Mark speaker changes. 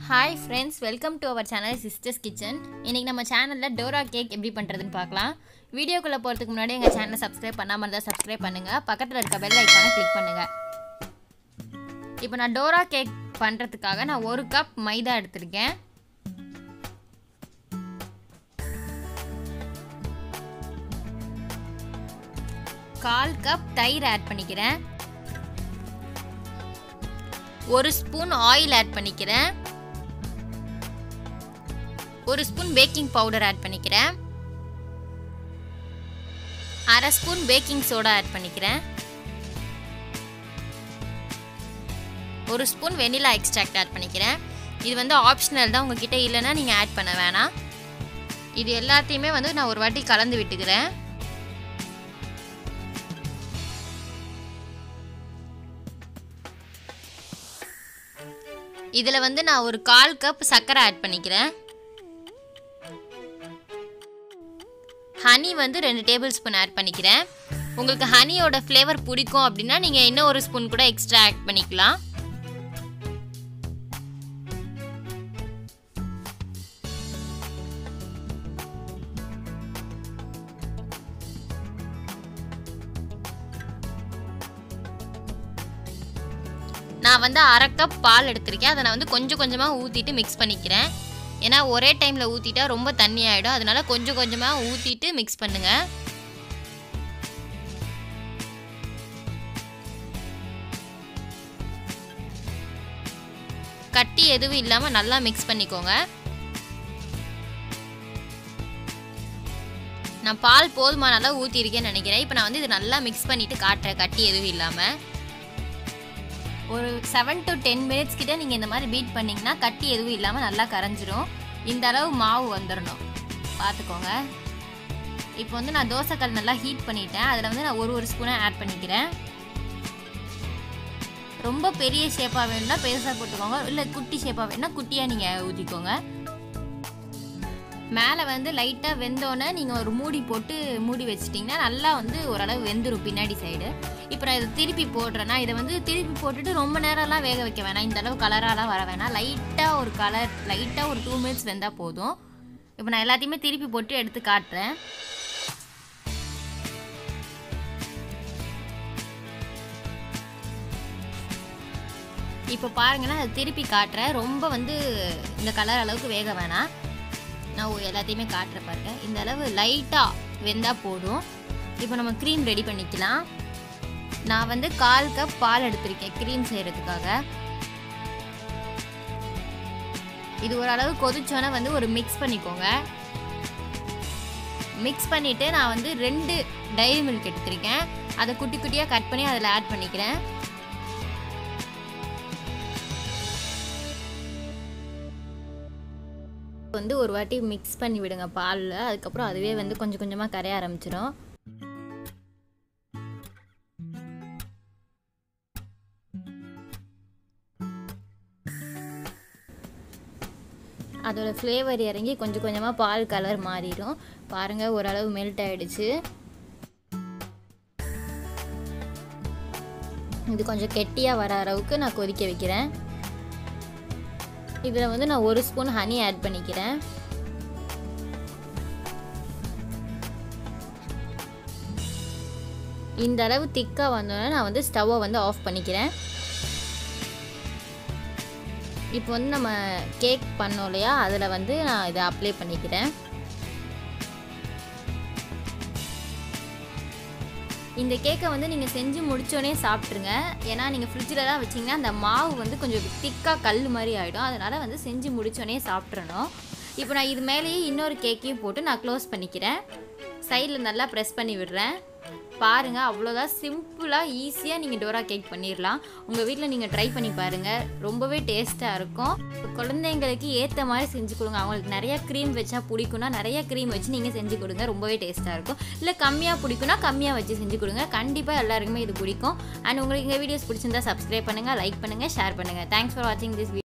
Speaker 1: hi friends welcome to our channel sisters kitchen இன்றைக்கி நம்ம சேனலில் டோரா கேக் எப்படி பண்ணுறதுன்னு பார்க்கலாம் வீடியோக்குள்ளே போகிறதுக்கு முன்னாடி எங்கள் சேனலை சப்ஸ்கிரைப் பண்ணாமல் இருந்தால் சப்ஸ்கிரைப் பண்ணுங்கள் பக்கத்தில் இருக்க பெல் ஐக்கானை கிளிக் பண்ணுங்கள் இப்போ நான் டோரா கேக் பண்ணுறதுக்காக நான் ஒரு கப் மைதா எடுத்திருக்கேன் கால் கப் தயிர் ஆட் பண்ணிக்கிறேன் ஒரு ஸ்பூன் ஆயில் ஆட் பண்ணிக்கிறேன் ஒரு ஸ்பூன் பேக்கிங் பவுடர் ஆட் பண்ணிக்கிறேன் அரை ஸ்பூன் பேக்கிங் சோடா ஆட் பண்ணிக்கிறேன் ஒரு ஸ்பூன் வெனிலா எக்ஸ்ட்ராக்ட் ஆட் பண்ணிக்கிறேன் இது வந்து ஆப்ஷனல் தான் உங்ககிட்ட இல்லைன்னா நீங்கள் ஆட் பண்ண வேணாம் இது எல்லாத்தையுமே வந்து நான் ஒரு வாட்டி கலந்து விட்டுக்கிறேன் இதில் வந்து நான் ஒரு கால் கப் சர்க்கரை ஆட் பண்ணிக்கிறேன் ஹனி வந்து ரெண்டு டேபிள் ஸ்பூன் ஆட் பண்ணிக்கிறேன் உங்களுக்கு ஹனியோட ஃப்ளேவர் பிடிக்கும் அப்படின்னா நீங்கள் இன்னும் ஒரு ஸ்பூன் கூட எக்ஸ்ட்ரா ஆட் பண்ணிக்கலாம் நான் வந்து அரை கப் பால் எடுத்திருக்கேன் அதை நான் வந்து கொஞ்சம் கொஞ்சமாக ஊற்றிட்டு மிக்ஸ் பண்ணிக்கிறேன் ஏன்னா ஒரே டைமில் ஊற்றிட்டா ரொம்ப தண்ணி ஆகிடும் அதனால கொஞ்சம் கொஞ்சமாக ஊற்றிட்டு மிக்ஸ் பண்ணுங்கள் கட்டி எதுவும் இல்லாமல் நல்லா மிக்ஸ் பண்ணிக்கோங்க நான் பால் போதுமான அளவு ஊற்றிருக்கேன்னு நினைக்கிறேன் இப்போ நான் வந்து இது நல்லா மிக்ஸ் பண்ணிவிட்டு காட்டுறேன் கட்டி எதுவும் இல்லாமல் ஒரு செவன் டு டென் மினிட்ஸ் கிட்ட நீங்கள் இந்த மாதிரி பீட் பண்ணிங்கன்னா கட்டி எதுவும் இல்லாமல் நல்லா கரைஞ்சிரும் இந்த அளவு மாவு வந்துடணும் பார்த்துக்கோங்க இப்போ வந்து நான் தோசைக்கல் நல்லா ஹீட் பண்ணிட்டேன் அதில் வந்து நான் ஒரு ஒரு ஸ்பூனாக ஆட் பண்ணிக்கிறேன் ரொம்ப பெரிய ஷேப்பாக வேணும்னா பெருசாக போட்டுக்கோங்க இல்லை குட்டி ஷேப்பாக வேணும்னா குட்டியாக நீங்கள் ஊற்றிக்கோங்க மேலே வந்து லைட்டாக வெந்தோன்னே நீங்கள் ஒரு மூடி போட்டு மூடி வச்சிட்டிங்கன்னா நல்லா வந்து ஓரளவு வெந்துடும் பின்னாடி சைடு இப்போ நான் இதை திருப்பி போடுறேன்னா இதை வந்து திருப்பி போட்டுட்டு ரொம்ப நேரம்லாம் வேக வைக்க வேணாம் இந்த அளவு கலராலாம் வர வேணாம் லைட்டாக ஒரு கலர் லைட்டாக ஒரு டூ மினிட்ஸ் வெந்தால் போதும் இப்போ நான் எல்லாத்தையுமே திருப்பி போட்டு எடுத்து காட்டுறேன் இப்போ பாருங்கன்னா அதை திருப்பி காட்டுறேன் ரொம்ப வந்து இந்த கலர் அளவுக்கு வேக வேணாம் நான் எல்லாத்தையுமே காட்டுற பாருங்க இந்த அளவு லைட்டாக வெந்தால் போதும் இப்போ நம்ம க்ரீம் ரெடி பண்ணிக்கலாம் நான் வந்து கால் கப் பால் எடுத்திருக்கேன் க்ரீம் செய்கிறதுக்காக இது ஓரளவு கொதிச்சோன்னே வந்து ஒரு மிக்ஸ் பண்ணிக்கோங்க மிக்ஸ் பண்ணிவிட்டு நான் வந்து ரெண்டு டைரி மில்க் எடுத்திருக்கேன் அதை குட்டி குட்டியாக கட் பண்ணி அதில் ஆட் பண்ணிக்கிறேன் வந்து ஒரு வாட்டி மிக்ஸ் பண்ணி விடுங்க பாலில் அதுக்கப்புறம் அதுவே வந்து கொஞ்சம் கொஞ்சமாக கரைய ஆரம்பிச்சிடும் அதோட ஃப்ளேவர் இறங்கி கொஞ்சம் கொஞ்சமாக பால் கலர் மாறிடும் பாருங்கள் ஓரளவு மெல்ட் ஆகிடுச்சு இது கொஞ்சம் கெட்டியாக வர அளவுக்கு நான் கொதிக்க வைக்கிறேன் இதில் வந்து நான் ஒரு ஸ்பூன் ஹனி ஆட் பண்ணிக்கிறேன் இந்த அளவு திக்காக வந்தோடனே நான் வந்து ஸ்டவ்வை வந்து ஆஃப் பண்ணிக்கிறேன் இப்போ வந்து நம்ம கேக் பண்ணோம் இல்லையா அதில் வந்து நான் இதை அப்ளை பண்ணிக்கிறேன் இந்த கேக்கை வந்து நீங்கள் செஞ்சு முடிச்சோடனே சாப்பிட்ருங்க ஏன்னா நீங்கள் ஃப்ரிட்ஜில் தான் வச்சிங்கன்னா அந்த மாவு வந்து கொஞ்சம் திக்காக கல் மாதிரி ஆகிடும் அதனால் வந்து செஞ்சு முடிச்சோடனே சாப்பிட்றணும் இப்போ நான் இது மேலேயே இன்னொரு கேக்கையும் போட்டு நான் க்ளோஸ் பண்ணிக்கிறேன் சைடில் நல்லா ப்ரெஸ் பண்ணி விடுறேன் பாருங்கள் அவ்வளோதான் சிம்பிளாக ஈஸியாக நீங்கள் டோரா கேக் பண்ணிடலாம் உங்கள் வீட்டில் நீங்கள் ட்ரை பண்ணி பாருங்கள் ரொம்பவே டேஸ்ட்டாக இருக்கும் குழந்தைங்களுக்கு ஏற்ற மாதிரி செஞ்சு கொடுங்க அவங்களுக்கு நிறைய க்ரீம் வச்சா பிடிக்கும்னா நிறைய க்ரீம் வச்சு நீங்கள் செஞ்சு கொடுங்க ரொம்பவே டேஸ்ட்டாக இருக்கும் இல்லை கம்மியாக பிடிக்கும்னா கம்மியாக வச்சு செஞ்சு கொடுங்க கண்டிப்பாக எல்லாருக்குமே இது பிடிக்கும் அண்ட் உங்களுக்கு எங்கள் வீடியோஸ் பிடிச்சிருந்தா சப்ஸ்கிரைப் பண்ணுங்கள் லைக் பண்ணுங்கள் ஷேர் பண்ணுங்கள் தேங்க்ஸ் ஃபார் வாட்சிங் திஸ்